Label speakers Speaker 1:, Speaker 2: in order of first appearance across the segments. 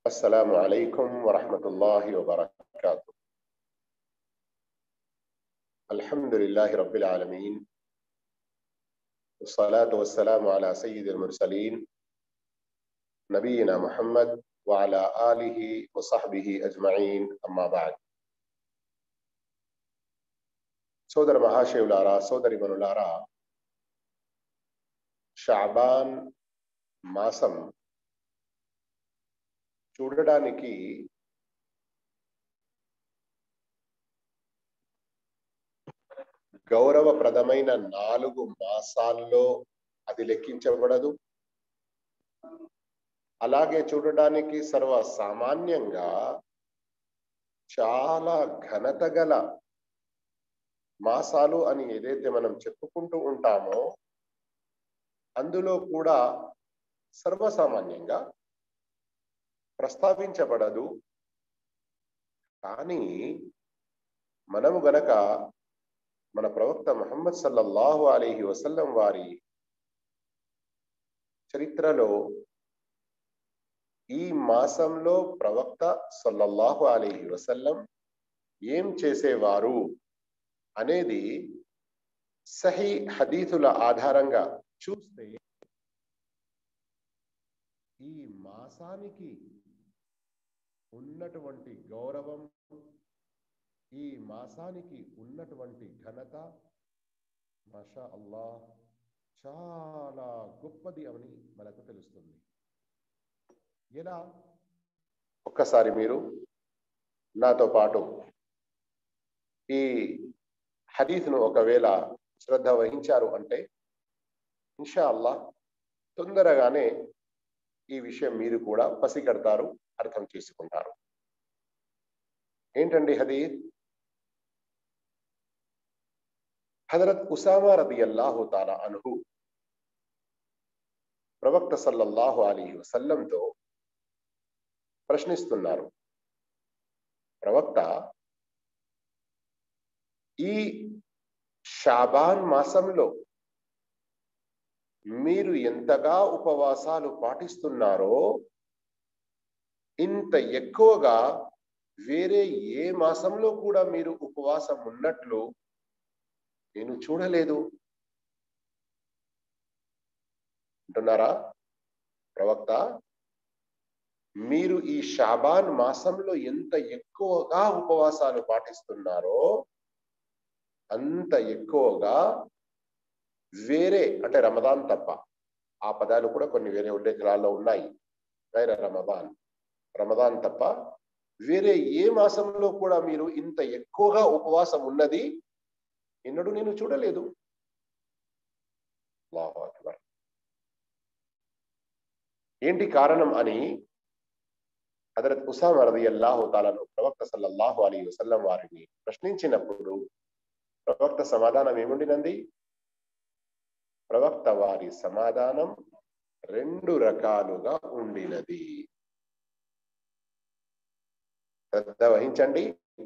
Speaker 1: السلام عليكم ورحمة الله وبركاته الحمد لله رب العالمين والصلاة والسلام على سيد المرسلين نبينا محمد وعلى آله وصحبه أجمعين أما بعد సోదర మహాశివులారా సోదరి మనులారా షాబాన్ మాసం చూడడానికి గౌరవప్రదమైన నాలుగు మాసాల్లో అది లెక్కించబడదు అలాగే చూడడానికి సర్వ సామాన్యంగా చాలా ఘనత గల మాసాలు అని ఏదైతే మనం చెప్పుకుంటూ ఉంటామో అందులో కూడా సర్వసామాన్యంగా ప్రస్తావించబడదు కానీ మనము గనక మన ప్రవక్త మహమ్మద్ సల్లల్లాహు అలీహి వసల్లం వారి చరిత్రలో ఈ మాసంలో ప్రవక్త సల్లల్లాహు అలీహి వసల్లం ఏం చేసేవారు అనేది సహీ హదీతుల ఆధారంగా చూస్తే ఈ మాసానికి ఉన్నటువంటి గౌరవం ఈ మాసానికి ఉన్నటువంటి ఘనత మషా అల్లా చాలా గొప్పది అని మనకు తెలుస్తుంది ఎలా ఒక్కసారి మీరు నాతో పాటు ఈ హదీస్ను ఒకవేళ శ్రద్ధ వహించారు అంటే ఇన్షా అల్లా తొందరగానే ఈ విషయం మీరు కూడా పసిగడతారు అర్థం చేసుకుంటారు ఏంటండి హదీద్ హజరత్ ఉసామా రది అల్లాహు తాలా అనుహు ప్రవక్త సల్లల్లాహు అలీ వసల్లంతో ప్రశ్నిస్తున్నారు ప్రవక్త ఈ షాబాన్ మాసంలో మీరు ఎంతగా ఉపవాసాలు పాటిస్తున్నారో ఇంత ఎక్కువగా వేరే ఏ మాసంలో కూడా మీరు ఉపవాసం ఉన్నట్లు నేను చూడలేదు అంటున్నారా ప్రవక్త మీరు ఈ షాబాన్ మాసంలో ఎంత ఎక్కువగా ఉపవాసాలు పాటిస్తున్నారో అంత ఎక్కువగా వేరే అంటే రమదాన్ తప్ప ఆ పదాలు కూడా కొన్ని వేరే ఉల్లేఖనాల్లో ఉన్నాయి గైర రమదాన్ రమదాన్ తప్ప వేరే ఏ మాసంలో కూడా మీరు ఇంత ఎక్కువగా ఉపవాసం ఉన్నది ఎన్నడూ నేను చూడలేదు ఏంటి కారణం అని హజరత్ ఉసామ రది అల్లాహు తాలను ప్రవక్త సల్లల్లాహు అలీ వసల్లం వారిని ప్రశ్నించినప్పుడు ప్రవక్త సమాధానం ఏముండినంది ప్రవక్త వారి సమాధానం రెండు రకాలుగా ఉండినది శ్రద్ధ వహించండి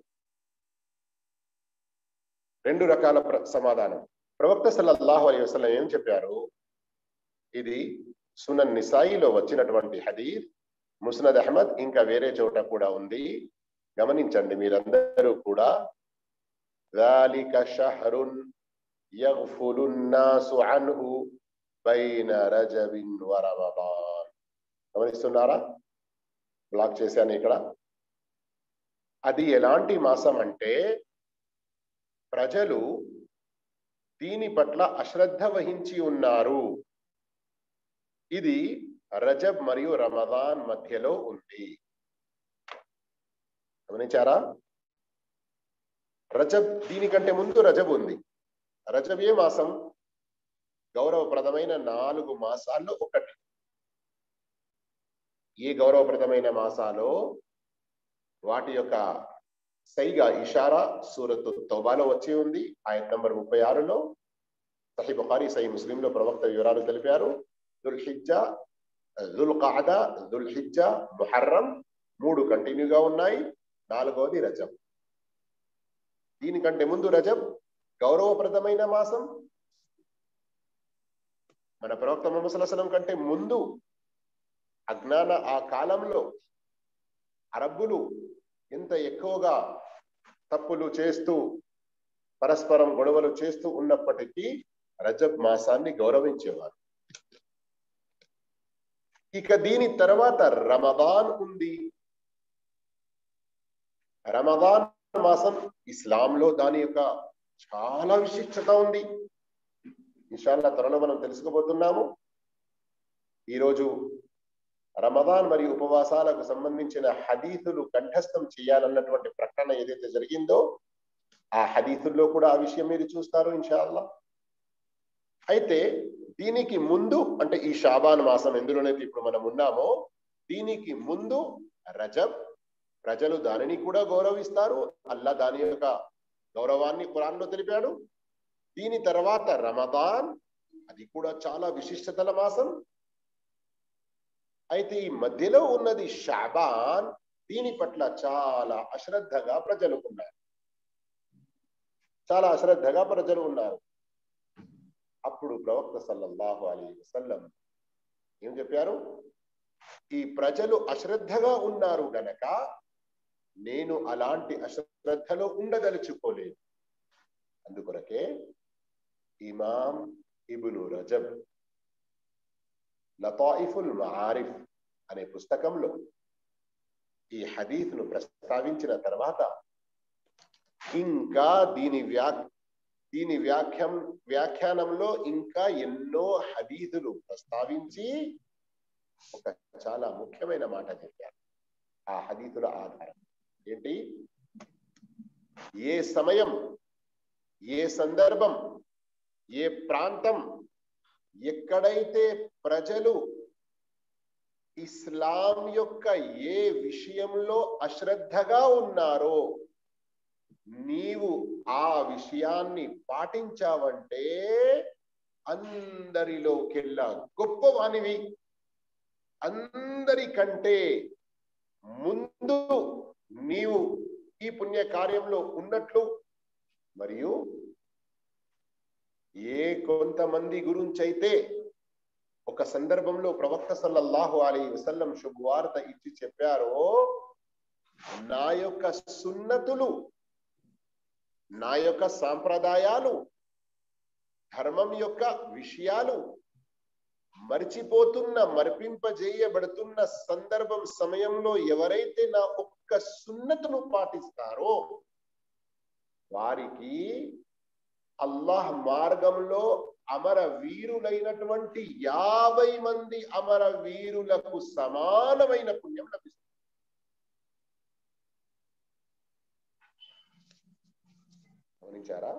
Speaker 1: రెండు రకాల సమాధానం ప్రవక్త సల్లల్లాహు అలీ వసల్లం ఏం చెప్పారు ఇది సునన్ నిసాయిలో వచ్చినటువంటి హదీర్ ముస్నద్ అహ్మద్ ఇంకా వేరే చోట కూడా ఉంది గమనించండి మీరందరూ కూడా ذلك شهر يغفل الناس عنه بين رجب ورمضان గమనిస్తున్నారా బ్లాక్ చేశాను ఇక్కడ అది ఎలాంటి మాసం అంటే ప్రజలు దీని పట్ల అశ్రద్ధ వహించి ఉన్నారు ఇది రజబ్ మరియు రమదాన్ మధ్యలో ఉంది గమనించారా రజబ్ దీనికంటే ముందు రజబ్ ఉంది రజబ్ ఏ మాసం గౌరవప్రదమైన నాలుగు మాసాల్లో ఒకటి ఏ గౌరవప్రదమైన మాసాలో వాటి యొక్క సైగా ఇషారా సూరత్ తౌబాలో వచ్చి ఉంది ఆయత్ నంబర్ ముప్పై ఆరులో సహీ బుఖారి సహీ ముస్లింలో ప్రవక్త వివరాలు తెలిపారు దుల్ హిజ్జా దుల్ కాదా దుల్ హిజ్జా ముహర్రం మూడు కంటిన్యూగా ఉన్నాయి నాలుగవది రజబ్ దీనికంటే ముందు రజబ్ గౌరవప్రదమైన మాసం మన ప్రవక్త ముహమ్మద్ కంటే ముందు అజ్ఞాన ఆ కాలంలో అరబ్బులు ఎంత ఎక్కువగా తప్పులు చేస్తూ పరస్పరం గొడవలు చేస్తూ ఉన్నప్పటికీ రజబ్ మాసాన్ని గౌరవించేవారు ఇక దీని తర్వాత రమదాన్ ఉంది రమదాన్ మాసం ఇస్లాంలో దాని యొక్క చాలా విశిష్టత ఉంది ఇన్షాల్లా త్వరలో మనం తెలుసుకోబోతున్నాము ఈరోజు రమదాన్ మరియు ఉపవాసాలకు సంబంధించిన హదీతులు కంఠస్థం చేయాలన్నటువంటి ప్రకటన ఏదైతే జరిగిందో ఆ హదీతుల్లో కూడా ఆ విషయం మీరు చూస్తారు ఇన్షాల్లా అయితే దీనికి ముందు అంటే ఈ షాబాన్ మాసం ఎందులోనైతే ఇప్పుడు మనం ఉన్నామో దీనికి ముందు రజబ్ ప్రజలు దానిని కూడా గౌరవిస్తారు అల్లా దాని యొక్క గౌరవాన్ని ఖురాన్లో తెలిపాడు దీని తర్వాత రమదాన్ అది కూడా చాలా విశిష్టతల మాసం అయితే ఈ మధ్యలో ఉన్నది షాబాన్ దీని పట్ల చాలా అశ్రద్ధగా ప్రజలు ఉన్నారు చాలా అశ్రద్ధగా ప్రజలు ఉన్నారు అప్పుడు ప్రవక్త సల్లల్లాహు అలీ వసల్లం ఏం చెప్పారు ఈ ప్రజలు అశ్రద్ధగా ఉన్నారు గనక నేను అలాంటి అశ్రద్ధలో ఉండదలుచుకోలేదు అందుకొరకే ఇమాం ఇబును రజబ్ లతాయిఫుల్ మఆరిఫ్ అనే పుస్తకంలో ఈ హదీఫ్ను ప్రస్తావించిన తర్వాత ఇంకా దీని వ్యా దీని వ్యాఖ్యం వ్యాఖ్యానంలో ఇంకా ఎన్నో హదీదులు ప్రస్తావించి ఒక చాలా ముఖ్యమైన మాట చెప్పారు ఆ హదీతుల ఆధారం ఏంటి ఏ సమయం ఏ సందర్భం ఏ ప్రాంతం ఎక్కడైతే ప్రజలు ఇస్లాం యొక్క ఏ విషయంలో అశ్రద్ధగా ఉన్నారో నీవు ఆ విషయాన్ని పాటించావంటే అందరిలోకెల్లా గొప్పవానివి అందరికంటే ముందు నీవు ఈ పుణ్య కార్యంలో ఉన్నట్లు మరియు ఏ కొంతమంది గురించైతే ఒక సందర్భంలో ప్రవక్త సల్లల్లాహు అలీ వసల్లం శుభవార్త ఇచ్చి చెప్పారో నా యొక్క సున్నతులు నా యొక్క సాంప్రదాయాలు ధర్మం యొక్క విషయాలు మరిచిపోతున్న మరిపింపజేయబడుతున్న సందర్భం సమయంలో ఎవరైతే నా ఒక్క సున్నతును పాటిస్తారో వారికి అల్లాహ్ మార్గంలో అమర వీరులైనటువంటి యాభై మంది అమర వీరులకు సమానమైన పుణ్యం లభిస్తుంది గమనించారా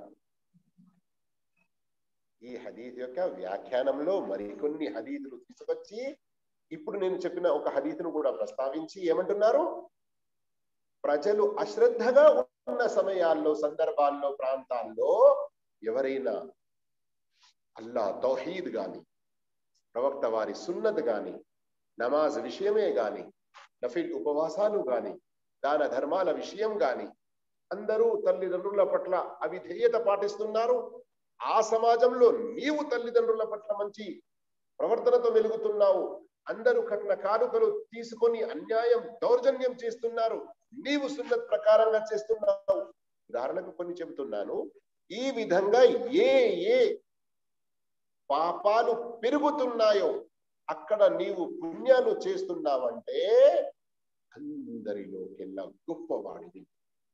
Speaker 1: ఈ హదీద్ యొక్క వ్యాఖ్యానంలో మరికొన్ని హదీదులు తీసుకొచ్చి ఇప్పుడు నేను చెప్పిన ఒక హదీదును కూడా ప్రస్తావించి ఏమంటున్నారు ప్రజలు అశ్రద్ధగా ఉన్న సమయాల్లో సందర్భాల్లో ప్రాంతాల్లో ఎవరైనా అల్లా తౌహీద్ గాని ప్రవక్త వారి సున్నత్ గాని నమాజ్ విషయమే గాని నఫిల్ ఉపవాసాలు గాని దాన ధర్మాల విషయం గాని అందరూ తల్లిదండ్రుల పట్ల అవిధేయత పాటిస్తున్నారు ఆ సమాజంలో నీవు తల్లిదండ్రుల పట్ల మంచి ప్రవర్తనతో వెలుగుతున్నావు అందరూ కట్న కానుకలు తీసుకొని అన్యాయం దౌర్జన్యం చేస్తున్నారు నీవు సున్నత్ ప్రకారంగా చేస్తున్నావు ఉదాహరణకు కొన్ని చెబుతున్నాను ఈ విధంగా ఏ ఏ పాపాలు పెరుగుతున్నాయో అక్కడ నీవు పుణ్యాలు చేస్తున్నావంటే అందరిలోకెల్లా గొప్పవాడివి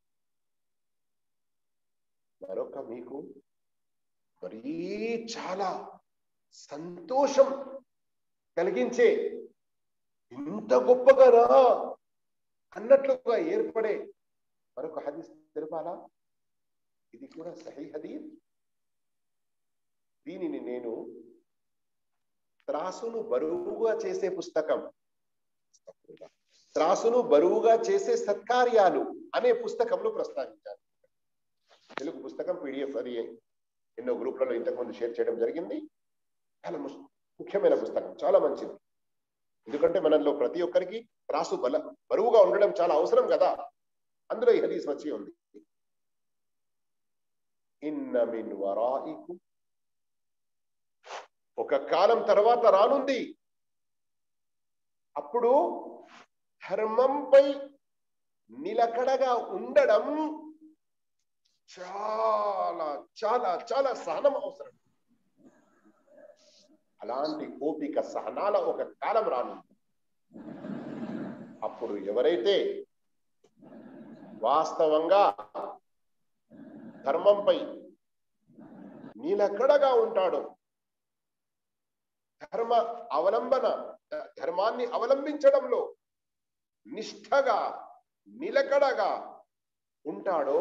Speaker 1: మరొక మీకు మరీ చాలా సంతోషం కలిగించే ఇంత గొప్పగా రా అన్నట్లుగా ఏర్పడే మరొక హదీస్ తెలపాలా ఇది కూడా సహీ హదీస్ దీనిని నేను త్రాసును బరువుగా చేసే పుస్తకం త్రాసును బరువుగా చేసే సత్కార్యాలు అనే పుస్తకంలో ప్రస్తావించాను తెలుగు పుస్తకం పీడిఎఫ్ అది ఎన్నో గ్రూప్లలో ఇంతకుముందు షేర్ చేయడం జరిగింది చాలా ముఖ్యమైన పుస్తకం చాలా మంచిది ఎందుకంటే మనలో ప్రతి ఒక్కరికి రాసు బల బరువుగా ఉండడం చాలా అవసరం కదా అందులో ఈ హదీస్ వచ్చి ఉంది ఇన్న మిన్ వరాయికు ఒక కాలం తర్వాత రానుంది అప్పుడు ధర్మంపై నిలకడగా ఉండడం చాలా చాలా చాలా సహనం అవసరం అలాంటి ఓపిక సహనాల ఒక కాలం రాను అప్పుడు ఎవరైతే వాస్తవంగా ధర్మంపై నిలకడగా ఉంటాడో ధర్మ అవలంబన ధర్మాన్ని అవలంబించడంలో నిష్ఠగా నిలకడగా ఉంటాడో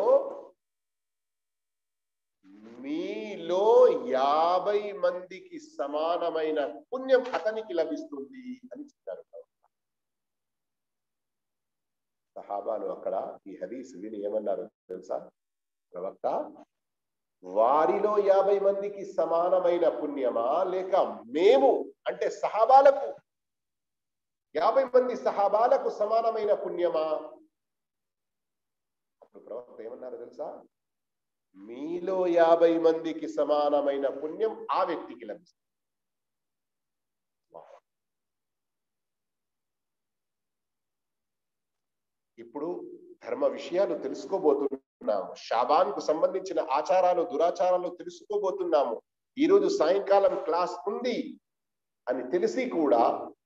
Speaker 1: మీలో యాభై మందికి సమానమైన పుణ్యం అతనికి లభిస్తుంది అని చెప్పారు సహాబాలు అక్కడ ఈ హదీస్ విని ఏమన్నారు తెలుసా ప్రవక్త వారిలో యాభై మందికి సమానమైన పుణ్యమా లేక మేము అంటే సహాబాలకు యాభై మంది సహాబాలకు సమానమైన పుణ్యమా అప్పుడు ప్రవక్త ఏమన్నారు తెలుసా మీలో యాభై మందికి సమానమైన పుణ్యం ఆ వ్యక్తికి లభిస్తుంది ఇప్పుడు ధర్మ విషయాలు తెలుసుకోబోతున్నాము షాబాన్ కు సంబంధించిన ఆచారాలు దురాచారాలు తెలుసుకోబోతున్నాము ఈరోజు సాయంకాలం క్లాస్ ఉంది అని తెలిసి కూడా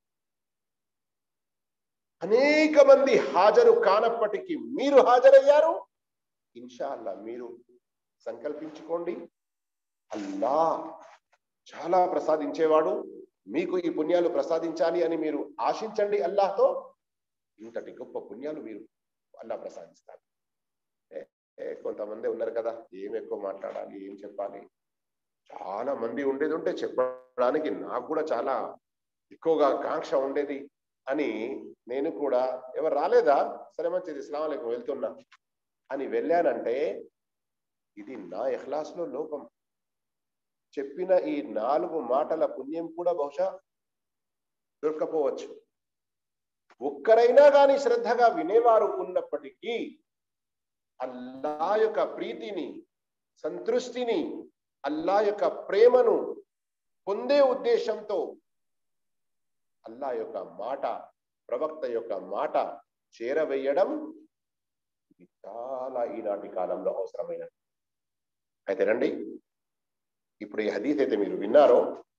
Speaker 1: అనేక మంది హాజరు కానప్పటికీ మీరు హాజరయ్యారు ఇన్షాల్లా మీరు సంకల్పించుకోండి అల్లా చాలా ప్రసాదించేవాడు మీకు ఈ పుణ్యాలు ప్రసాదించాలి అని మీరు ఆశించండి అల్లాహతో ఇంతటి గొప్ప పుణ్యాలు మీరు అల్లా ప్రసాదిస్తారు కొంతమంది ఉన్నారు కదా ఏం ఎక్కువ మాట్లాడాలి ఏం చెప్పాలి చాలా మంది ఉండేది ఉంటే చెప్పడానికి నాకు కూడా చాలా ఎక్కువగా కాంక్ష ఉండేది అని నేను కూడా ఎవరు రాలేదా సరే మంచిది ఇస్లాం అలైకం వెళ్తున్నా అని వెళ్ళానంటే ఇది నా ఇఖ్లాస్లో లోపం చెప్పిన ఈ నాలుగు మాటల పుణ్యం కూడా బహుశా దొరకపోవచ్చు ఒక్కరైనా కానీ శ్రద్ధగా వినేవారు ఉన్నప్పటికీ అల్లా యొక్క ప్రీతిని సంతృష్టిని అల్లా యొక్క ప్రేమను పొందే ఉద్దేశంతో అల్లా యొక్క మాట ప్రవక్త యొక్క మాట చేరవేయడం ఇది చాలా ఈనాటి కాలంలో అవసరమైన అయితే రండి ఇప్పుడు ఈ హదీత్ అయితే మీరు విన్నారో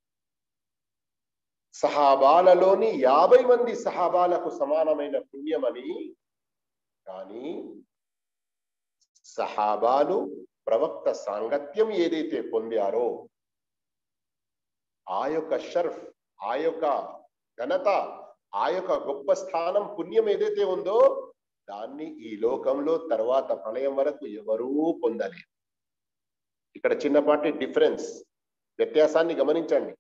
Speaker 1: సహాబాలలోని యాభై మంది సహాబాలకు సమానమైన పుణ్యమని కానీ సహాబాలు ప్రవక్త సాంగత్యం ఏదైతే పొందారో ఆ యొక్క షర్ఫ్ ఆ యొక్క ఘనత ఆ యొక్క గొప్ప స్థానం పుణ్యం ఏదైతే ఉందో దాన్ని ఈ లోకంలో తర్వాత ప్రళయం వరకు ఎవరూ పొందలేరు ఇక్కడ చిన్నపాటి డిఫరెన్స్ వ్యత్యాసాన్ని గమనించండి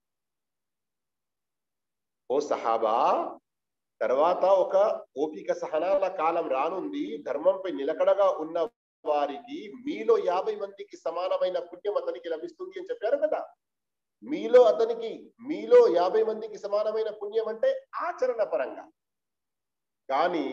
Speaker 1: ఓ సహాబా తర్వాత ఒక ఓపిక సహనాల కాలం రానుంది ధర్మంపై నిలకడగా ఉన్న వారికి మీలో యాభై మందికి సమానమైన పుణ్యం అతనికి లభిస్తుంది అని చెప్పారు కదా మీలో అతనికి మీలో యాభై మందికి సమానమైన పుణ్యం అంటే ఆచరణ పరంగా కానీ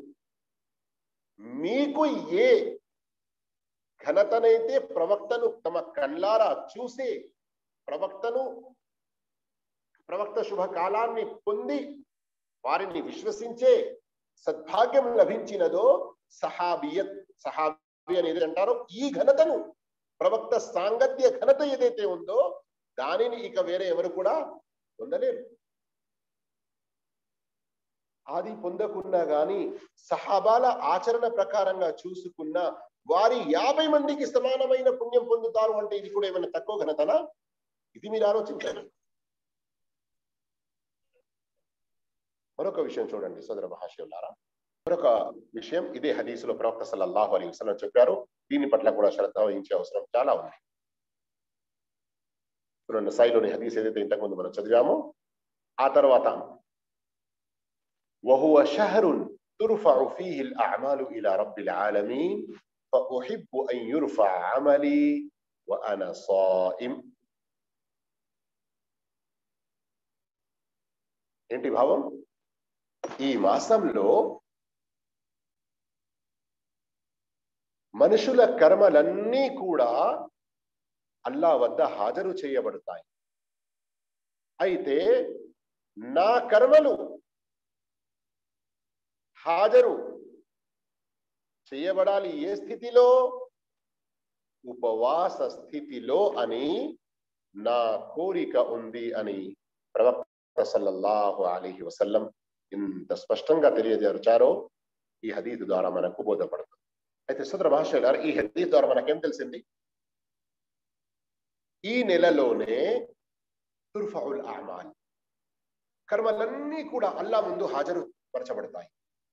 Speaker 1: మీకు ఏ ఘనతనైతే ప్రవక్తను తమ కళ్ళారా చూసే ప్రవక్తను ప్రవక్త శుభకాలాన్ని పొంది వారిని విశ్వసించే సద్భాగ్యం లభించినదో సహాబియత్ సహాబి అనేది అంటారో ఈ ఘనతను ప్రవక్త సాంగత్య ఘనత ఏదైతే ఉందో దానిని ఇక వేరే ఎవరు కూడా పొందలేరు అది పొందకున్నా గాని సహాబాల ఆచరణ ప్రకారంగా చూసుకున్న వారి యాభై మందికి సమానమైన పుణ్యం పొందుతారు అంటే ఇది కూడా ఏమైనా తక్కువ ఘనతనా ఇది మీరు ఆలోచించాలి మరొక విషయం చూడండి సోదర మహాశివులారా మరొక విషయం ఇదే హదీసులో ప్రవక్త సల్లల్లాహు అలీ వసలం చెప్పారు దీని పట్ల కూడా శ్రద్ధ వహించే అవసరం చాలా ఉంది చూడండి సైలోని హదీస్ ఏదైతే ఇంతకుముందు మనం చదివామో ఆ తర్వాత وهو شهر ترفع فيه الأعمال إلى رب العالمين فأحب أن يرفع عملي وأنا صائم ఏంటి భావం ఈ మాసంలో మనుషుల కర్మలన్నీ కూడా అల్లా వద్ద హాజరు చేయబడతాయి అయితే నా కర్మలు హాజరు చేయబడాలి ఏ స్థితిలో ఉపవాస స్థితిలో అని నా కోరిక ఉంది అని ప్రవక్త సల్లల్లాహు అలీహి వసల్లం ఇంత స్పష్టంగా తెలియజేర్చారో ఈ హదీత్ ద్వారా మనకు బోధపడుతుంది అయితే సుదర భాష గారు ఈ హదీత్ ద్వారా మనకేం తెలిసింది ఈ నెలలోనే తుర్ఫావుల్ అహమాల్ కర్మలన్నీ కూడా అల్లా ముందు హాజరు పరచబడతాయి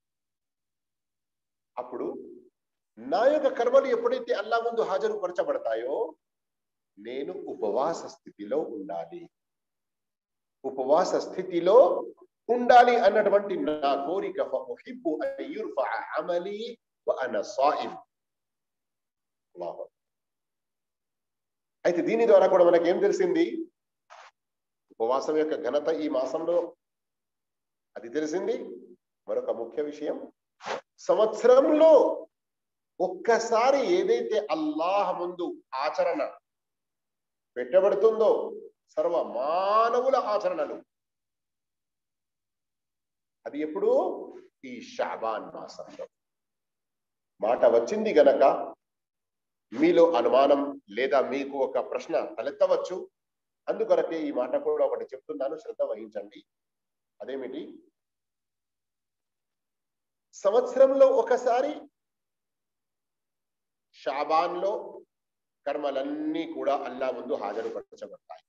Speaker 1: అప్పుడు నా యొక్క కర్మలు ఎప్పుడైతే అల్లా ముందు హాజరు పరచబడతాయో నేను ఉపవాస స్థితిలో ఉండాలి ఉపవాస స్థితిలో ఉండాలి అన్నటువంటి నా కోరిక ఫఉహిబ్బు అన్ యుర్ఫఅ అమలి వఅన సాయిమ్ అల్లాహు అయితే దీని ద్వారా కూడా మనకి ఏం తెలిసింది ఉపవాసం యొక్క ఘనత ఈ మాసంలో అది తెలిసింది మరొక ముఖ్య విషయం సంవత్సరంలో ఒక్కసారి ఏదైతే అల్లాహ్ ముందు ఆచరణ పెట్టబడుతుందో సర్వ మానవుల ఆచరణలు అది ఎప్పుడు ఈ షాబాన్ మాసంలో మాట వచ్చింది గనక మీలో అనుమానం లేదా మీకు ఒక ప్రశ్న తలెత్తవచ్చు అందుకొరకే ఈ మాట కూడా ఒకటి చెప్తున్నాను శ్రద్ధ వహించండి అదేమిటి సంవత్సరంలో ఒకసారి షాబాన్లో కర్మలన్నీ కూడా అల్లా ముందు హాజరుపరచబడతాయి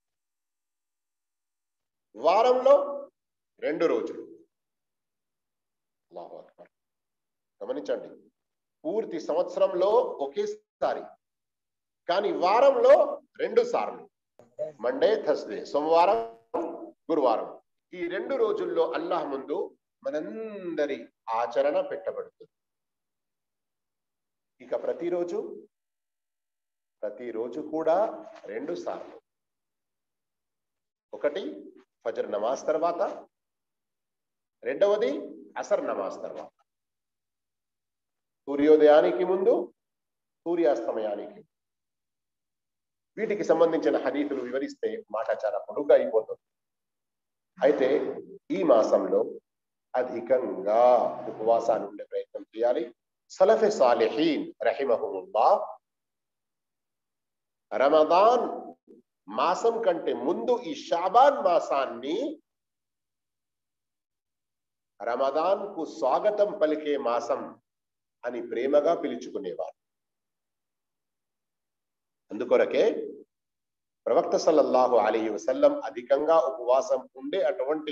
Speaker 1: వారంలో రెండు రోజులు అల్లాహు అక్బర్ గమనించండి పూర్తి సంవత్సరంలో ఒకేసారి కానీ వారంలో రెండు సార్లు మండే థర్స్డే సోమవారం గురువారం ఈ రెండు రోజుల్లో అల్లాహ్ ముందు మనందరి ఆచరణ పెట్టబడుతుంది ఇక ప్రతిరోజు ప్రతిరోజు కూడా రెండు సార్లు ఒకటి ఫజర్ నమాజ్ తర్వాత రెండవది అసర్ నమాజ్ తర్వాత సూర్యోదయానికి ముందు సూర్యాస్తమయానికి వీటికి సంబంధించిన హదీతులు వివరిస్తే మాట చాలా పొడుగ్గా అయిపోతుంది అయితే ఈ మాసంలో అధికంగా ఉపవాసాలు ఉండే ప్రయత్నం చేయాలి సలఫె సాలిహీన్ రహిమహుల్లా రమదాన్ మాసం కంటే ముందు ఈ షాబాన్ మాసాన్ని రమదాన్ కు స్వాగతం పలికే మాసం అని ప్రేమగా పిలుచుకునేవారు అందుకొరకే ప్రవక్త సల్లల్లాహు అలీ వసల్లం అధికంగా ఉపవాసం ఉండే అటువంటి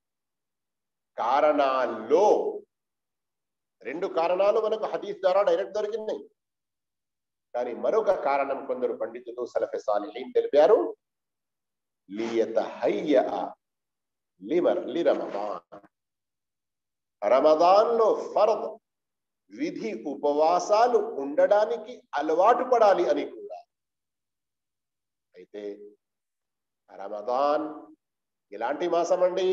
Speaker 1: కారణాల్లో రెండు కారణాలు మనకు హదీస్ ద్వారా డైరెక్ట్ దొరికినాయి కానీ మరొక కారణం కొందరు పండితులు సలఫె సాలిహీన్ తెలిపారు లియతహయ్య లిమర్ లిరమదాన్ రమదాన్ లో ఫర్ద్ విధి ఉపవాసాలు ఉండడానికి అలవాటు పడాలి అని కూడా అయితే రమదాన్ ఎలాంటి మాసం అండి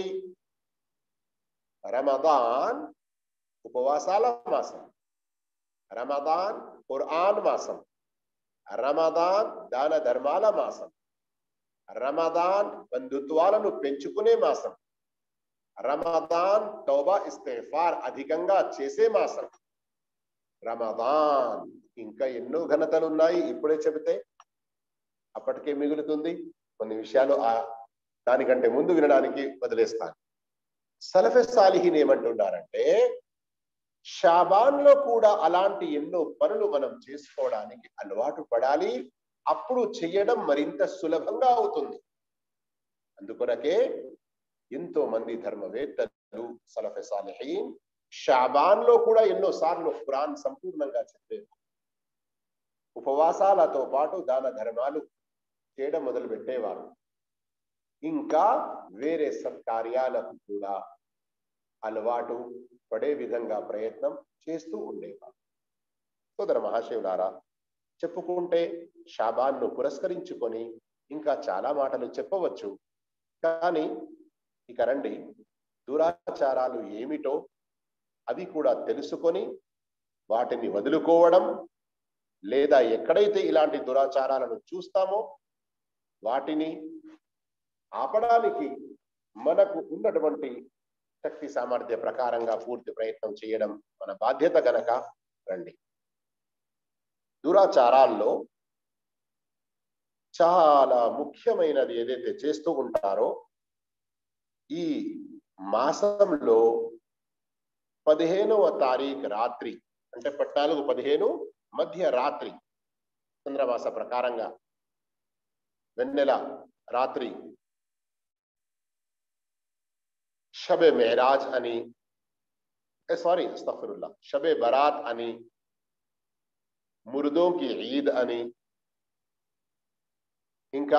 Speaker 1: రమదాన్ ఉపవాసాల మాసం రమదాన్ ఖురాన్ మాసం రమదాన్ దాన ధర్మాల మాసం రమదాన్ బంధుత్వాలను పెంచుకునే మాసం రమదాన్ తౌబా ఇస్తేఫార్ అధికంగా చేసే మాసం రమదాన్ ఇంకా ఎన్నో ఘనతలు ఉన్నాయి ఇప్పుడే చెబితే అప్పటికే మిగులుతుంది కొన్ని విషయాలు ఆ దానికంటే ముందు వినడానికి వదిలేస్తాను సలఫె సాలిహిన్ ఏమంటున్నారంటే షాబాన్ లో కూడా అలాంటి ఎన్నో పనులు మనం చేసుకోవడానికి అలవాటు పడాలి అప్పుడు చెయ్యడం మరింత సులభంగా అవుతుంది అందుకొరకే ఎంతో మంది ధర్మవేత్తలు సలఫె సాలిహీన్ షాబాన్ లో కూడా ఎన్నో సార్లు ఖురాన్ సంపూర్ణంగా చెప్పారు ఉపవాసాలతో పాటు దాన ధర్మాలు చేయడం మొదలు పెట్టేవారు ఇంకా వేరే సత్కార్యాలకు కూడా అలవాటు పడే విధంగా ప్రయత్నం చేస్తూ ఉండేవారు సోదర మహాశివులారా చెప్పుకుంటే షాబాన్ను పురస్కరించుకొని ఇంకా చాలా మాటలు చెప్పవచ్చు కానీ ఇక రండి దురాచారాలు ఏమిటో అవి కూడా తెలుసుకొని వాటిని వదులుకోవడం లేదా ఎక్కడైతే ఇలాంటి దురాచారాలను చూస్తామో వాటిని ఆపడానికి మనకు ఉన్నటువంటి శక్తి సామర్థ్య ప్రకారంగా పూర్తి ప్రయత్నం చేయడం మన బాధ్యత గనక రండి దురాచారాల్లో చాలా ముఖ్యమైనది ఏదైతే చేస్తూ ఉంటారో ఈ మాసంలో పదిహేనవ తారీఖు రాత్రి అంటే పద్నాలుగు పదిహేను మధ్య రాత్రి చంద్రమాస ప్రకారంగా వెన్నెల రాత్రి షబే మెహరాజ్ అని సారీ అస్తఫరుల్లా షబే బరాత్ అని ముర్దోం కి ఈద్ అని ఇంకా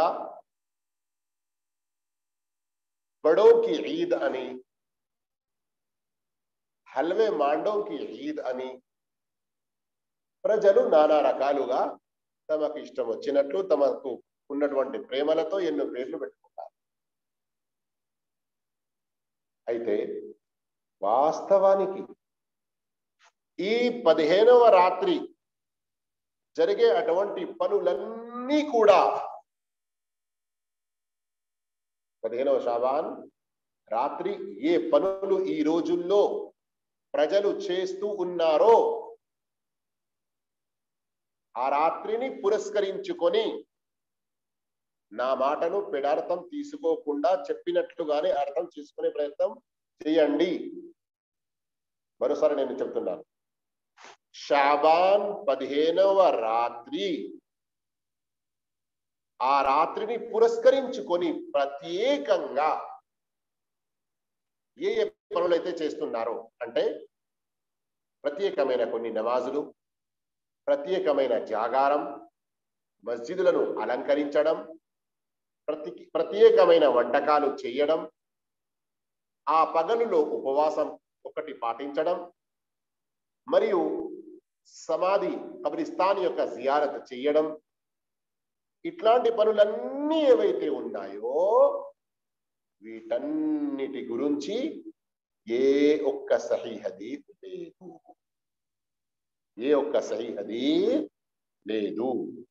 Speaker 1: బడో కి ఈద్ అని హల్వే మాండో కి ఈద్ అని ప్రజలు నానా రకాలుగా తమకు ఇష్టం వచ్చినట్లు తమకు ఉన్నటువంటి ప్రేమలతో ఎన్నో పేర్లు పెట్టుకుంటారు అయితే వాస్తవానికి ఈ పదిహేనవ రాత్రి జరిగే అటువంటి పనులన్నీ కూడా పదిహేనవ షాబాన్ రాత్రి ఏ పనులు ఈ రోజుల్లో ప్రజలు చేస్తూ ఉన్నారో ఆ రాత్రిని పురస్కరించుకొని నా మాటను పెడార్థం తీసుకోకుండా చెప్పినట్లుగానే అర్థం చేసుకునే ప్రయత్నం చేయండి మరోసారి నేను చెప్తున్నాను షాబాన్ పదిహేనవ రాత్రి ఆ రాత్రిని పురస్కరించుకొని ప్రత్యేకంగా ఏ ఏ పనులైతే చేస్తున్నారో అంటే ప్రత్యేకమైన కొన్ని నమాజులు ప్రత్యేకమైన జాగారం మస్జిదులను అలంకరించడం ప్రతి ప్రత్యేకమైన వంటకాలు చేయడం ఆ పగలులో ఉపవాసం ఒకటి పాటించడం మరియు సమాధి కబ్రిస్తాన్ యొక్క జియారత్ చేయడం ఇట్లాంటి పనులన్నీ ఏవైతే ఉన్నాయో వీటన్నిటి గురించి ఏ ఒక్క సహీ హదీత్ లేదు ఏ ఒక్క సహీ హదీత్ లేదు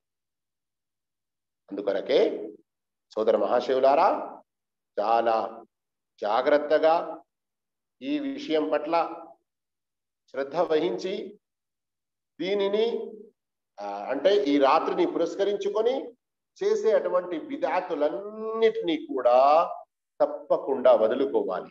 Speaker 1: అందుకొరకే సోదర మహాశివులారా చాలా జాగ్రత్తగా ఈ విషయం పట్ల శ్రద్ధ వహించి దీనిని అంటే ఈ రాత్రిని పురస్కరించుకొని చేసే అటువంటి విధాతులన్నిటినీ కూడా తప్పకుండా వదులుకోవాలి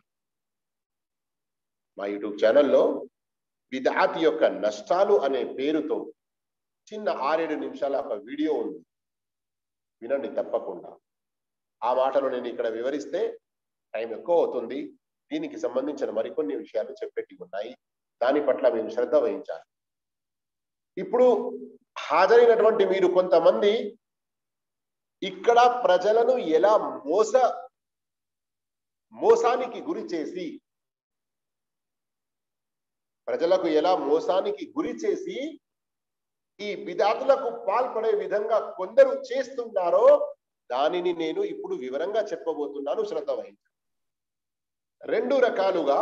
Speaker 1: మా యూట్యూబ్ ఛానల్లో విధాతి యొక్క నష్టాలు అనే పేరుతో చిన్న ఆరేడు నిమిషాల ఒక వీడియో ఉంది వినండి తప్పకుండా ఆ మాటలు నేను ఇక్కడ వివరిస్తే టైం ఎక్కువ అవుతుంది దీనికి సంబంధించిన మరికొన్ని విషయాలు చెప్పేటి ఉన్నాయి దాని పట్ల మేము శ్రద్ధ వహించాలి ఇప్పుడు హాజరైనటువంటి మీరు కొంతమంది ఇక్కడ ప్రజలను ఎలా మోస మోసానికి గురి చేసి ప్రజలకు ఎలా మోసానికి గురి చేసి ఈ విధాతులకు పాల్పడే విధంగా కొందరు చేస్తున్నారో దానిని నేను ఇప్పుడు వివరంగా చెప్పబోతున్నాను శ్రద్ధ వహించండి రెండు రకాలుగా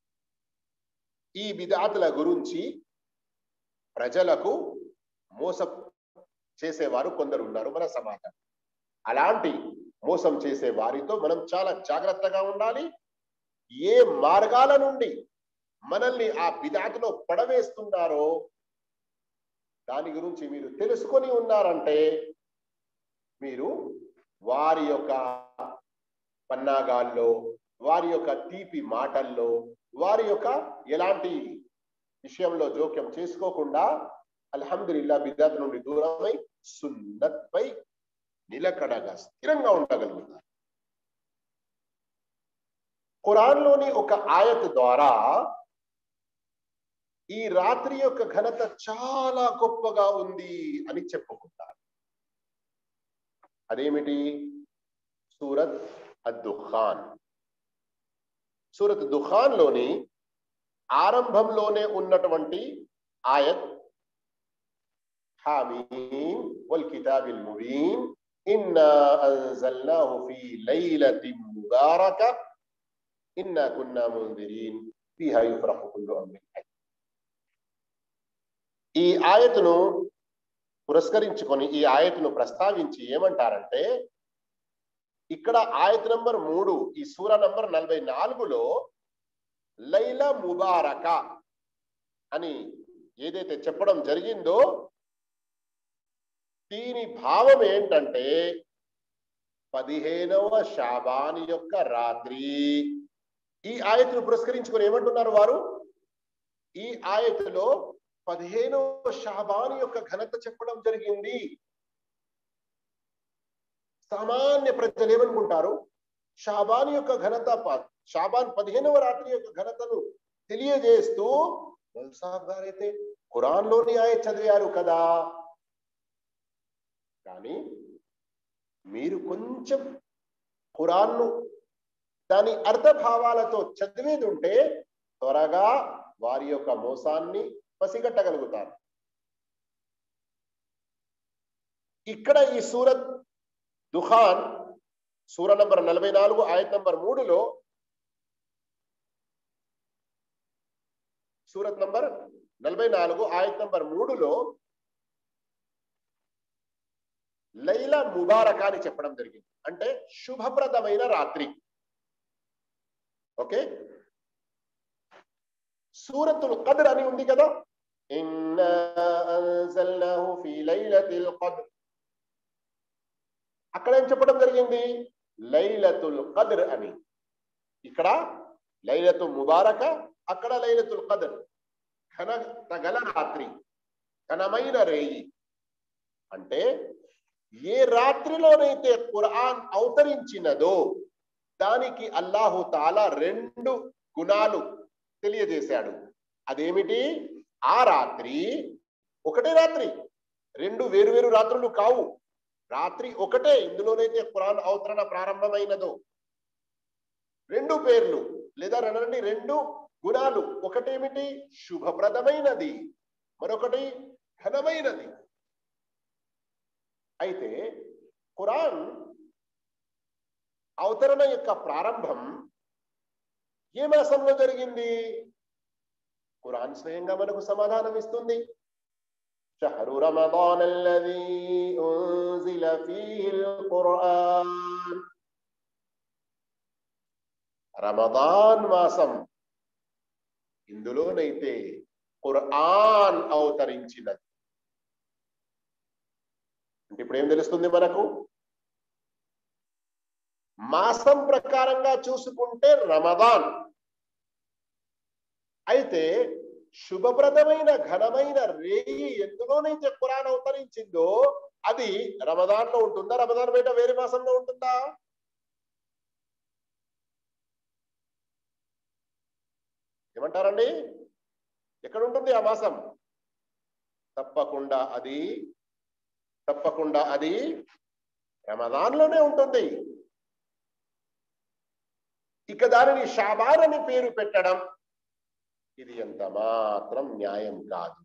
Speaker 1: ఈ విధాతుల గురించి ప్రజలకు మోస చేసేవారు కొందరు ఉన్నారు మన సమాజం అలాంటి మోసం చేసే వారితో మనం చాలా జాగ్రత్తగా ఉండాలి ఏ మార్గాల నుండి మనల్ని ఆ విధాతులో పడవేస్తున్నారో దాని గురించి మీరు తెలుసుకొని ఉన్నారంటే మీరు వారి యొక్క పన్నాగాల్లో వారి యొక్క తీపి మాటల్లో వారి యొక్క ఎలాంటి విషయంలో జోక్యం చేసుకోకుండా అల్హమ్దుల్లా బిద్దాత్ నుండి దూరమై సున్నత్ పై నిలకడగా స్థిరంగా ఉండగలుగుతారు ఖురాన్లోని ఒక ఆయత్ ద్వారా ఈ రాత్రి యొక్క ఘనత చాలా గొప్పగా ఉంది అని చెప్పుకుంటారు అదేమిటి సూరత్ అద్దుఖాన్ సూరత్ దుఖాన్ లోని ఆరంభంలోనే ఉన్నటువంటి ఆయత్ حاميم والكتاب المبين إنا أنزلناه في ليلة مباركة إنا كنا منذرين فيها يفرح كل أمر حكيم ఈ ఆయతను పురస్కరించుకొని ఈ ఆయతను ప్రస్తావించి ఏమంటారంటే ఇక్కడ ఆయత నంబర్ మూడు ఈ సూర నంబర్ నలభై నాలుగులో లైల ముబారక అని ఏదైతే చెప్పడం జరిగిందో దీని భావం ఏంటంటే పదిహేనవ షాబాన్ యొక్క రాత్రి ఈ ఆయతను పురస్కరించుకొని ఏమంటున్నారు వారు ఈ ఆయతలో పదిహేనవ షాబాన్ యొక్క ఘనత చెప్పడం జరిగింది సామాన్య ప్రజలు ఏమనుకుంటారు షాబాన్ యొక్క ఘనత ప- షాబాన్ పదిహేనవ రాత్రి యొక్క ఘనతను తెలియజేస్తూ సాబ్ గారైతే ఖురాన్ లోని ఆయ చదివారు కదా కానీ మీరు కొంచెం ఖురాన్ను దాని అర్థభావాలతో చదివేది ఉంటే త్వరగా వారి యొక్క మోసాన్ని పసిగట్టగలుగుతారు ఇక్కడ ఈ సూరత్ దుఖాన్ సూర నంబర్ నలభై నాలుగు ఆయత్ నంబర్ మూడులో సూరత్ నంబర్ నలభై నాలుగు ఆయత్ నంబర్ మూడులో లైలా ముబారక అని చెప్పడం జరిగింది అంటే శుభప్రదమైన రాత్రి ఓకే సూరతుల్ కద్ర్ అని ఉంది కదా ఇన్నా అన్జల్నాహు ఫీ లైలతిల్ కద్ర్ అక్కడ ఏం చెప్పడం జరిగింది లైలతుల్ కద్ర్ అని ఇక్కడ లైలతు ముబారక అక్కడ లైలతుల్ కద్ర్ ఘన గల రాత్రి ఘనమైన రేయి అంటే ఏ రాత్రిలోనైతే ఖురాన్ అవతరించినదో దానికి అల్లాహు తాలా రెండు గుణాలు తెలియజేశాడు అదేమిటి ఆ రాత్రి ఒకటే రాత్రి రెండు వేరు వేరు రాత్రులు కావు రాత్రి ఒకటే ఇందులోనైతే ఖురాన్ అవతరణ ప్రారంభమైనదో రెండు పేర్లు లేదా రండి రెండు గుణాలు ఒకటేమిటి శుభప్రదమైనది మరొకటి ఘనమైనది అయితే ఖురాన్ అవతరణ యొక్క ప్రారంభం ఏ మాసంలో జరిగింది ఖురాన్ స్వయంగా మనకు సమాధానం ఇస్తుంది شهر رمضان الذي أنزل فيه القرآن రమదాన్ మాసం ఇందులోనైతే ఖురాన్ అవతరించినది అంటే ఇప్పుడు ఏం తెలుస్తుంది మనకు మాసం ప్రకారంగా చూసుకుంటే రమదాన్ అయితే శుభప్రదమైన ఘనమైన రేయి ఎందులోనైతే ఖురాన్ అవతరించిందో అది రమదాన్ లో ఉంటుందా రమదాన్ బయట వేరే మాసంలో ఉంటుందా ఏమంటారండి ఎక్కడ ఉంటుంది ఆ మాసం తప్పకుండా అది తప్పకుండా అది రమదాన్లోనే ఉంటుంది ఇక దానిని షాబాన్ అని పేరు పెట్టడం ఇది ఎంత మాత్రం న్యాయం కాదు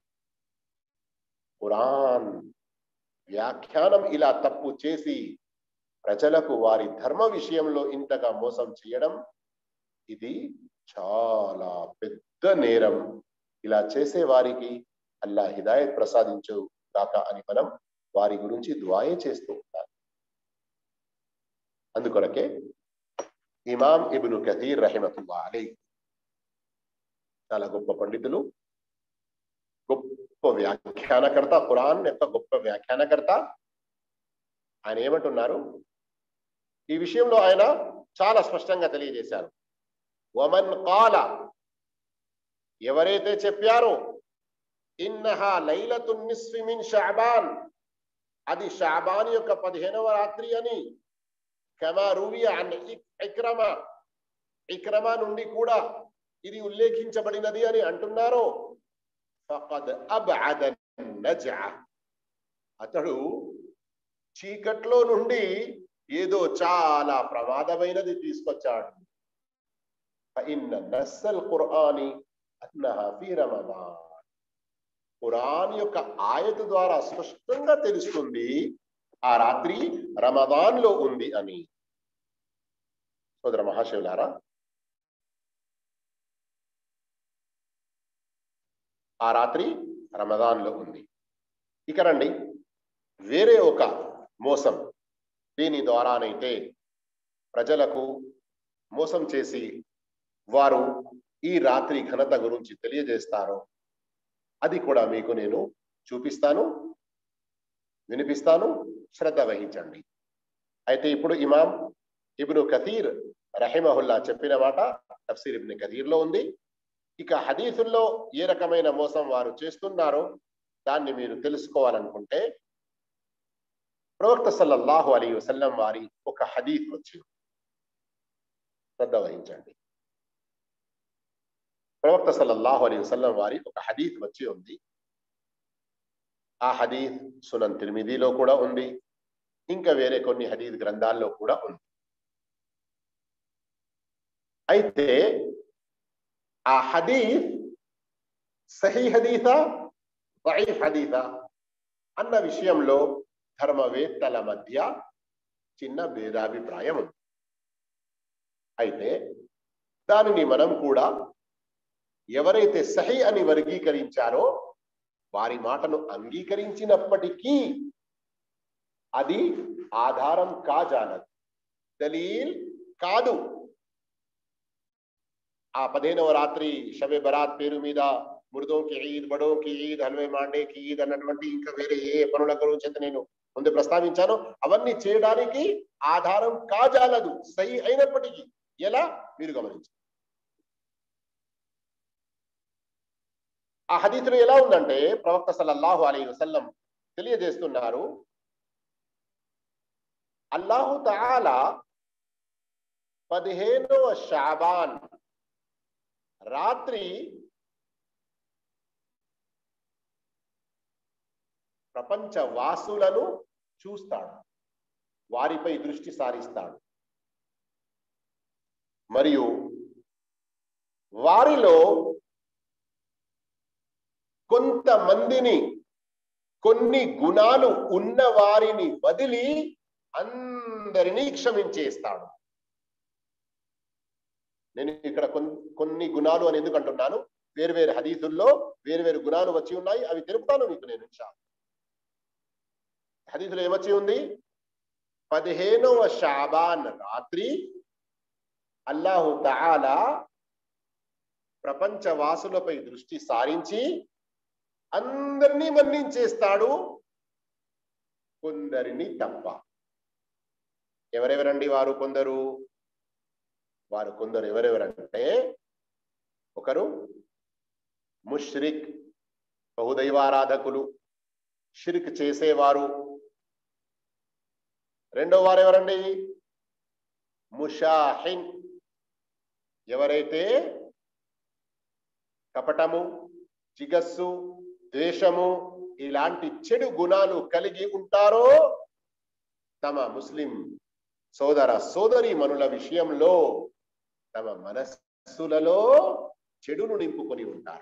Speaker 1: ఖురాన్ వ్యాఖ్యానం ఇలా తప్పు చేసి ప్రజలకు వారి ధర్మ విషయంలో ఇంతగా మోసం చేయడం ఇది చాలా పెద్ద నేరం ఇలా చేసే వారికి అల్లా హిదాయత్ ప్రసాదించు కాక అని మనం వారి గురించి దువాయే చేస్తూ ఉంటారు అందుకొరకే ఇమాం ఇబ్ను కథీర్ రహిమతుల్లా అలీ చాలా గొప్ప పండితులు గొప్ప వ్యాఖ్యానకర్త ఖురాన్ యొక్క గొప్ప వ్యాఖ్యానకర్త ఆయన ఏమంటున్నారు ఈ విషయంలో ఆయన చాలా స్పష్టంగా తెలియజేశారు వమన్ కాల ఎవరైతే చెప్పారో ఇన్నహా లైలతు నిస్ఫి మిన్ షాబాన్ అది షాబాన్ యొక్క పదిహేనవ రాత్రి అని కమా రూవియ అన్ ఇక్రమ ఇక్రమ నుండి కూడా ఇది ఉల్లేఖించబడినది అని అంటున్నారో ఫకద్ అబ్అద నజఅ అతడు చీకట్లో నుండి ఏదో చాలా ప్రమాదమైనది తీసుకొచ్చాడు فإن نص القرآن أنها في رمضان ఖురాన్ యొక్క ఆయత ద్వారా స్పష్టంగా తెలుస్తుంది ఆ రాత్రి రమదాన్ లో ఉంది అని సోదర మహాశివులారా ఆ రాత్రి రమదాన్ లో ఉంది ఇక రండి వేరే ఒక మోసం దీని ద్వారానైతే ప్రజలకు మోసం చేసి వారు ఈ రాత్రి ఘనత గురించి తెలియజేస్తారో అది కూడా మీకు నేను చూపిస్తాను వినిపిస్తాను శ్రద్ధ వహించండి అయితే ఇప్పుడు ఇమాం ఇబ్ను కథీర్ రహిమహుల్లా చెప్పిన మాట తఫ్సీర్ ఇబ్ను కథీర్ లో ఉంది ఇక హదీసుల్లో ఏ రకమైన మోసం వారు చేస్తున్నారో దాన్ని మీరు తెలుసుకోవాలనుకుంటే ప్రవక్త సల్లల్లాహు అలీ వసల్లం వారి ఒక హదీఫ్ వచ్చింది శ్రద్ధ వహించండి ప్రవక్త సల్లల్లాహు అలీ వసల్లం వారి ఒక హదీఫ్ వచ్చి ఉంది ఆ హదీఫ్ సునన్ తిరిమిదిలో కూడా ఉంది ఇంకా వేరే కొన్ని హదీద్ గ్రంథాల్లో కూడా ఉంది అయితే ఆ హదీఫ్ సహీ హదీఫా వైఫ్ హదీఫా అన్న విషయంలో ధర్మవేత్తల మధ్య చిన్న భేదాభిప్రాయం ఉంది అయితే దానిని మనం కూడా ఎవరైతే సహీ అని వర్గీకరించారో వారి మాటను అంగీకరించినప్పటికీ అది ఆధారం కాజాలదు దలీల్ కాదు ఆ పదిహేనవ రాత్రి షబే బరాత్ పేరు మీద ముర్దోకి ఈద్ బడోకి ఈద్ హల్వే మాండేకి ఈద్ అన్నటువంటి ఇంకా వేరే ఏ పనుల గురించి అయితే నేను ముందు ప్రస్తావించాను అవన్నీ చేయడానికి ఆధారం కాజాలదు సై అయినప్పటికీ ఎలా మీరు గమనించండి ఆ హదీతులు ఎలా ఉందంటే ప్రవక్త సల్లల్లాహు అలీ వసల్లం తెలియజేస్తున్నారు అల్లాహు తాలా పదిహేనవ షాబాన్ రాత్రి ప్రపంచ వాసులను చూస్తాడు వారిపై దృష్టి సారిస్తాడు మరియు వారిలో కొంతమందిని కొన్ని గుణాలు ఉన్న వారిని వదిలి అందరినీ క్షమించేస్తాడు నేను ఇక్కడ కొన్ని గుణాలు అని ఎందుకు అంటున్నాను వేరు వేరు హదీసుల్లో వేరు వేరు గుణాలు వచ్చి ఉన్నాయి అవి తెలుపుతాను మీకు నేను హదీసులో ఏమొచ్చి ఉంది పదిహేనవ షాబాన్ రాత్రి అల్లాహు తాలా ప్రపంచ వాసులపై దృష్టి సారించి అందరినీ మన్నించేస్తాడు కొందరిని తప్ప ఎవరెవరండి వారు కొందరు వారు కొందరు ఎవరెవరంటే ఒకరు ముష్రిక్ బహుదైవారాధకులు షిరిక్ చేసేవారు రెండో వారు ఎవరండి ముషాహిన్ ఎవరైతే కపటము చిగస్సు ద్వేషము ఇలాంటి చెడు గుణాలు కలిగి ఉంటారో తమ ముస్లిం సోదర సోదరి మనుల విషయంలో తమ మనస్సులలో చెడును నింపుకొని ఉంటారు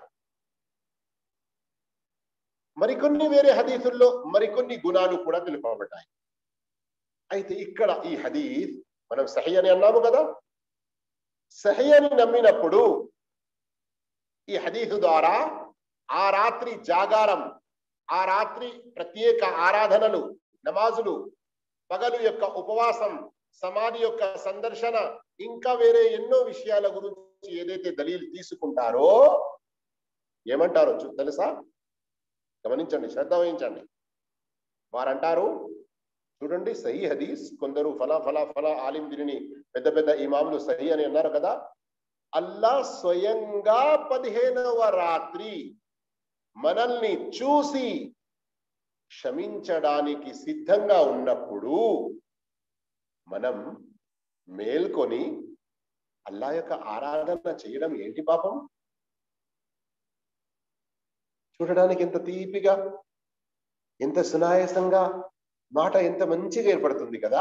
Speaker 1: మరికొన్ని వేరే హదీసుల్లో మరికొన్ని గుణాలు కూడా తెలుపబడ్డాయి అయితే ఇక్కడ ఈ హదీస్ మనం సహి అని అన్నాము కదా సహి అని నమ్మినప్పుడు ఈ హదీసు ద్వారా ఆ రాత్రి జాగారం ఆ రాత్రి ప్రత్యేక ఆరాధనలు నమాజులు పగలు యొక్క ఉపవాసం సమాధి యొక్క సందర్శన ఇంకా వేరే ఎన్నో విషయాల గురించి ఏదైతే దలీలు తీసుకుంటారో ఏమంటారో తెలుసా గమనించండి శ్రద్ధ వహించండి వారంటారు చూడండి సహీ హదీస్ కొందరు ఫలా ఫలా ఫలా ఆలిం దీనిని పెద్ద పెద్ద ఇమాములు సహీ అని అన్నారు కదా అల్లా స్వయంగా పదిహేనవ రాత్రి మనల్ని చూసి క్షమించడానికి సిద్ధంగా ఉన్నప్పుడు మనం మేల్కొని అల్లా యొక్క ఆరాధన చేయడం ఏంటి పాపం చూడడానికి ఎంత తీపిగా ఎంత సునాయాసంగా మాట ఎంత మంచిగా ఏర్పడుతుంది కదా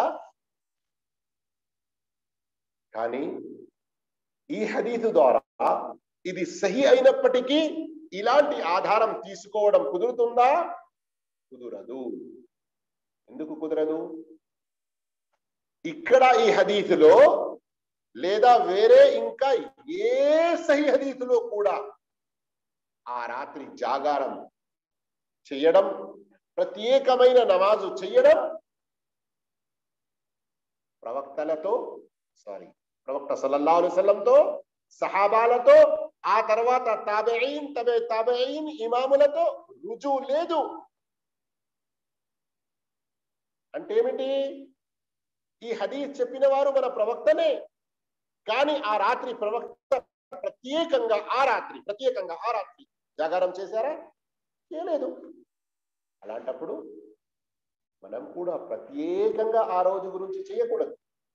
Speaker 1: కానీ ఈ హదీసు ద్వారా ఇది సహి అయినప్పటికీ ఇలాంటి ఆధారం తీసుకోవడం కుదురుతుందా కుదరదు ఎందుకు కుదరదు ఇక్కడ ఈ హదీసులో లేదా వేరే ఇంకా ఏ సహి హదీసులో కూడా ఆ రాత్రి జాగారం చేయడం ప్రత్యేకమైన నమాజు చేయడం ప్రవక్తలతో సారీ ప్రవక్త సల్లల్లా అలుసల్లంతో సహాబాలతో ఆ తర్వాత తాబెయిన్ తబే తాబెయిన్ ఇమాములతో రుజువు లేదు అంటే ఏమిటి ఈ హదీస్ చెప్పిన వారు మన ప్రవక్తనే కానీ ఆ రాత్రి ప్రవక్త ప్రత్యేకంగా ఆ రాత్రి ప్రత్యేకంగా ఆ రాత్రి జాగారం చేశారా చేయలేదు అలాంటప్పుడు మనం కూడా ప్రత్యేకంగా ఆ రోజు గురించి చేయకూడదు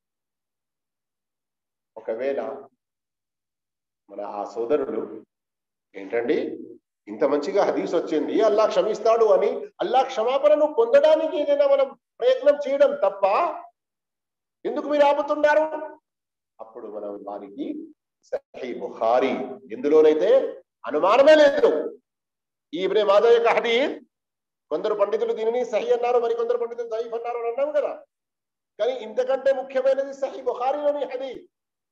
Speaker 1: ఒకవేళ మన ఆ సోదరుడు ఏంటండి ఇంత మంచిగా హదీస్ వచ్చింది అల్లా క్షమిస్తాడు అని అల్లా క్షమాపణను పొందడానికి ఏదైనా మనం ప్రయత్నం చేయడం తప్ప ఎందుకు మీరు ఆపుతున్నారు అప్పుడు మనం వారికి సహీ బుఖారి ఎందులోనైతే అనుమానమే లేదు ఈ ఇబ్నే మాదా యొక్క హదీస్ కొందరు పండితులు దీనిని సహీ అన్నారు మరి కొందరు పండితులు దైఫ్ అన్నారు అని అన్నాం కదా కానీ ఇంతకంటే ముఖ్యమైనది సహీ బుఖారిలోని హదీస్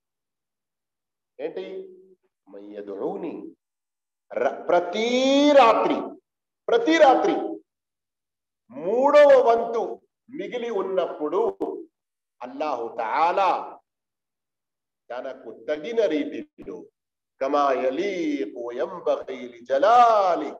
Speaker 1: ఏంటి మయ్యదుని ప్రతి రాత్రి ప్రతి రాత్రి మూడవ వంతు మిగిలి ఉన్నప్పుడు అల్లాహు తాలా తనకు తగిన రీతిలో జలాలి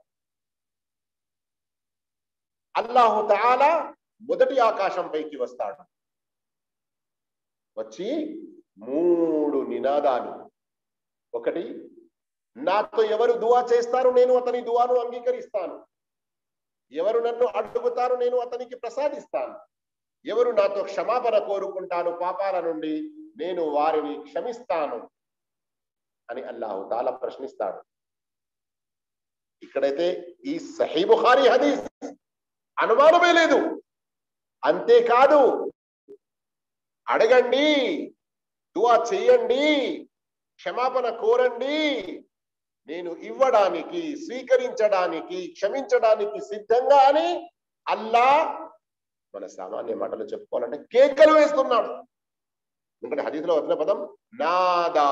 Speaker 1: అల్లాహు తాలా మొదటి ఆకాశం పైకి వస్తాడు వచ్చి మూడు నినాదాలు ఒకటి నాతో ఎవరు దువా చేస్తారు నేను అతని దువాను అంగీకరిస్తాను ఎవరు నన్ను అడుగుతారు నేను అతనికి ప్రసాదిస్తాను ఎవరు నాతో క్షమాపణ కోరుకుంటాను పాపాల నుండి నేను వారిని క్షమిస్తాను అని అల్లాహు తాలా ప్రశ్నిస్తాడు ఇక్కడైతే ఈ సహీ బుఖారి హదీస్ అనుమానమే లేదు అంతేకాదు అడగండి దువా చెయ్యండి క్షమాపణ కోరండి నేను ఇవ్వడానికి స్వీకరించడానికి క్షమించడానికి సిద్ధంగా అని అల్లా మన సామాన్య మాటలు చెప్పుకోవాలంటే కేకలు వేస్తున్నాడు ఎందుకంటే హదీస్లో వచ్చిన పదం నాదా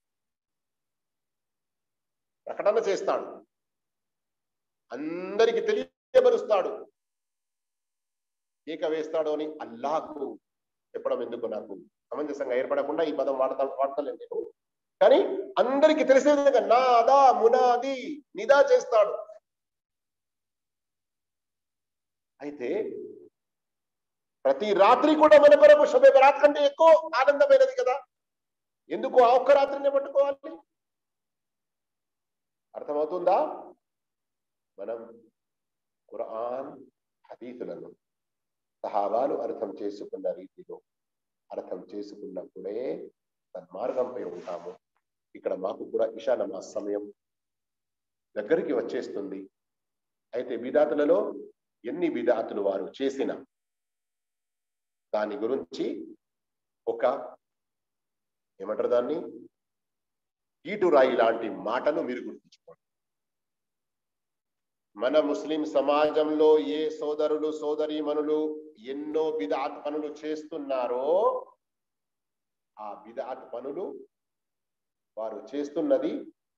Speaker 1: ప్రకటన చేస్తాడు అందరికి తెలియపరుస్తాడు కేక వేస్తాడు అని అల్లాకు చెప్పడం ఎందుకు నాకు సమంజసంగా ఏర్పడకుండా ఈ పదం వాడతా వాడతలేను నేను కానీ అందరికి తెలిసే విధంగా నాదా మునాది నిదా చేస్తాడు అయితే ప్రతి రాత్రి కూడా మన కొరకు శుభ రాత్రి కంటే ఎక్కువ ఆనందమైనది కదా ఎందుకు ఆ ఒక్క రాత్రిని పట్టుకోవాలి అర్థమవుతుందా మనం ఖురాన్ హదీతులను సహాబాలు అర్థం చేసుకున్న రీతిలో అర్థం చేసుకున్నప్పుడే సన్మార్గంపై ఉంటాము ఇక్కడ మాకు కూడా ఇషా నమాజ్ సమయం దగ్గరికి వచ్చేస్తుంది అయితే బిదాతులలో ఎన్ని బిదాతులు వారు చేసిన దాని గురించి ఒక ఏమంటారు దాన్ని ఈటురాయి లాంటి మాటను మీరు గుర్తుంచుకోండి మన ముస్లిం సమాజంలో ఏ సోదరులు సోదరీమణులు ఎన్నో బిదాత్ పనులు చేస్తున్నారో ఆ బిదాత్ పనులు వారు చేస్తున్నది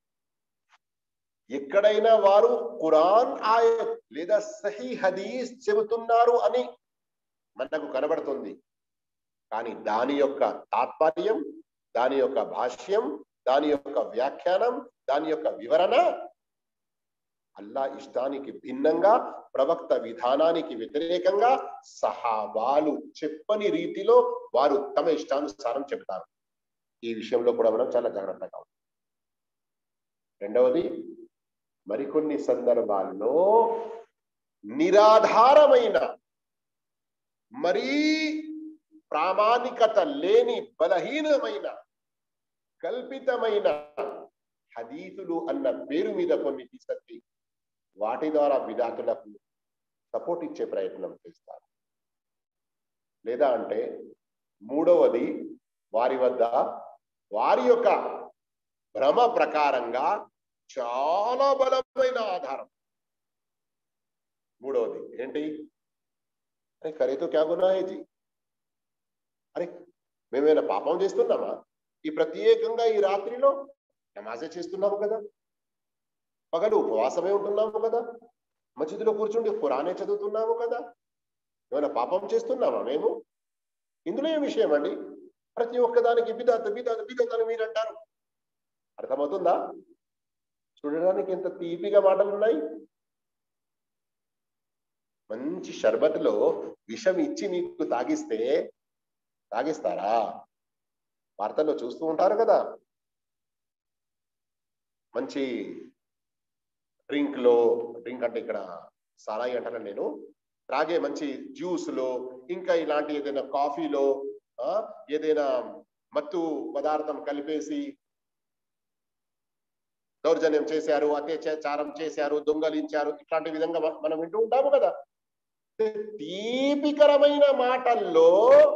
Speaker 1: ఎక్కడైనా వారు ఖురాన్ ఆయ లేదా సహీ హదీస్ చెబుతున్నారు అని మనకు కనబడుతుంది కానీ దాని యొక్క తాత్పర్యం దాని యొక్క భాష్యం దాని యొక్క వ్యాఖ్యానం దాని యొక్క వివరణ అల్లా ఇష్టానికి భిన్నంగా ప్రవక్త విధానానికి వ్యతిరేకంగా సహాబాలు చెప్పని రీతిలో వారు తమ ఇష్టానుసారం చెప్తారు ఈ విషయంలో కూడా మనం చాలా జాగ్రత్తగా ఉంటాం రెండవది మరికొన్ని సందర్భాల్లో నిరాధారమైన మరీ ప్రామాణికత లేని బలహీనమైన కల్పితమైన హదీతులు అన్న పేరు మీద కొన్ని తీసుకొచ్చి వాటి ద్వారా విధాతులకు సపోర్ట్ ఇచ్చే ప్రయత్నం చేస్తారు లేదా అంటే మూడవది వారి వద్ద వారి యొక్క భ్రమ ప్రకారంగా చాలా బలమైన ఆధారం మూడవది ఏంటి అరే కరేతో క్యా గునా హే జీ అరే మేమేమైనా పాపం చేస్తున్నామా ఈ ప్రత్యేకంగా ఈ రాత్రిలో నమాజే చేస్తున్నాము కదా పగలు ఉపవాసమే ఉంటున్నాము కదా మసీదులో కూర్చుండి ఖురానే చదువుతున్నాము కదా ఏమైనా పాపం చేస్తున్నామా మేము ఇందులో ఏం విషయం అండి ప్రతి ఒక్కదానికి బిదాత్ బిదాత్ బిదాత్ అని మీరు అంటారు అర్థమవుతుందా చూడడానికి ఎంత తీపిగా మాటలు ఉన్నాయి మంచి షర్బత్లో విషం ఇచ్చి మీకు తాగిస్తే తాగిస్తారా వార్తల్లో చూస్తూ ఉంటారు కదా మంచి డ్రింక్ లో డ్రింక్ అంటే ఇక్కడ సారాయి అంటాను నేను త్రాగే మంచి జ్యూస్ లో ఇంకా ఇలాంటి ఏదైనా కాఫీలో ఆ, ఏదైనా మత్తు పదార్థం కలిపేసి దౌర్జన్యం చేశారు అత్యాచారం చేశారు దొంగలించారు ఇట్లాంటి విధంగా మ- మనం వింటూ ఉంటాము కదా తీపికరమైన మాటల్లో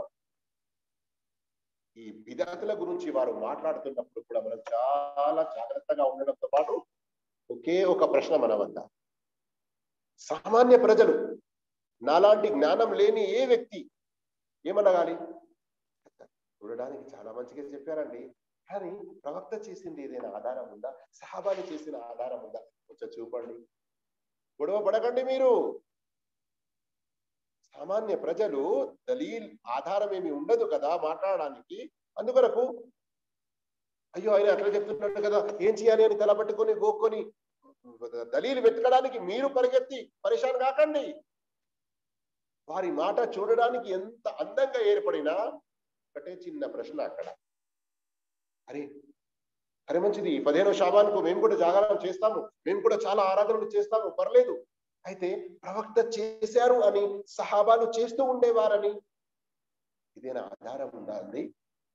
Speaker 1: ఈ విధాతుల గురించి వారు మాట్లాడుతున్నప్పుడు కూడా మనం చాలా జాగ్రత్తగా ఉండడంతో పాటు ఒకే ఒక ప్రశ్న మన వద్ద సామాన్య ప్రజలు నాలాంటి జ్ఞానం లేని ఏ వ్యక్తి ఏమనగాలి చూడడానికి చాలా మంచిగా చెప్పారండి కానీ ప్రవక్త చేసింది ఏదైనా ఆధారం ఉందా సహాబాలు చేసిన ఆధారం ఉందా కొంచెం చూపండి గొడవ పడకండి మీరు సామాన్య ప్రజలు దలీల్ ఆధారం ఏమి ఉండదు కదా మాట్లాడడానికి అందుకొరకు అయ్యో ఆయన అట్లా చెప్తున్నట్టు కదా ఏం చేయాలి అని తలపట్టుకొని గోక్కొని దలీలు వెతకడానికి మీరు పరిగెత్తి పరిశాన్ కాకండి వారి మాట చూడడానికి ఎంత అందంగా ఏర్పడినా ఒకటే చిన్న ప్రశ్న అక్కడ అరే అరే మంచిది ఈ పదిహేనో శాబానికి మేము కూడా జాగరణ చేస్తాము మేము కూడా చాలా ఆరాధనలు చేస్తాము పర్లేదు అయితే ప్రవక్త చేశారు అని సహాబాలు చేస్తూ ఉండేవారని ఇదేనా ఆధారం ఉందా అండి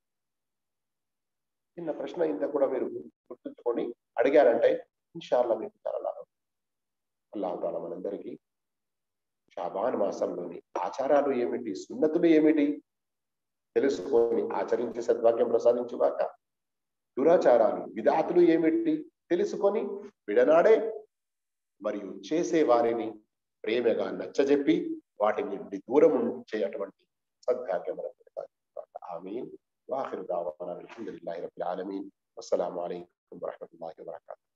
Speaker 1: చిన్న ప్రశ్న ఇంత కూడా మీరు గుర్తుంచుకొని అడిగారంటే ఇన్షాల్లా మీకు చాలా లాభం అల్లాహ్ మనందరికీ షాబాన్ మాసంలోని ఆచారాలు ఏమిటి సున్నతులు ఏమిటి తెలుసుకొని ఆచరించే సద్భాగ్యం ప్రసాదించుగాక దురాచారాలు విధాతులు ఏమిటి తెలుసుకొని విడనాడే మరియు చేసే వారిని ప్రేమగా నచ్చజెప్పి వాటి నుండి దూరం ఉంచేటువంటి సద్భాగ్యం ఆమీన్ వాఖిరు దావానా అల్హమ్దులిల్లాహి రబ్బిల్ ఆలమీన్ వస్సలాము అలైకుం వరహ్మతుల్లాహి వబరకాతుహు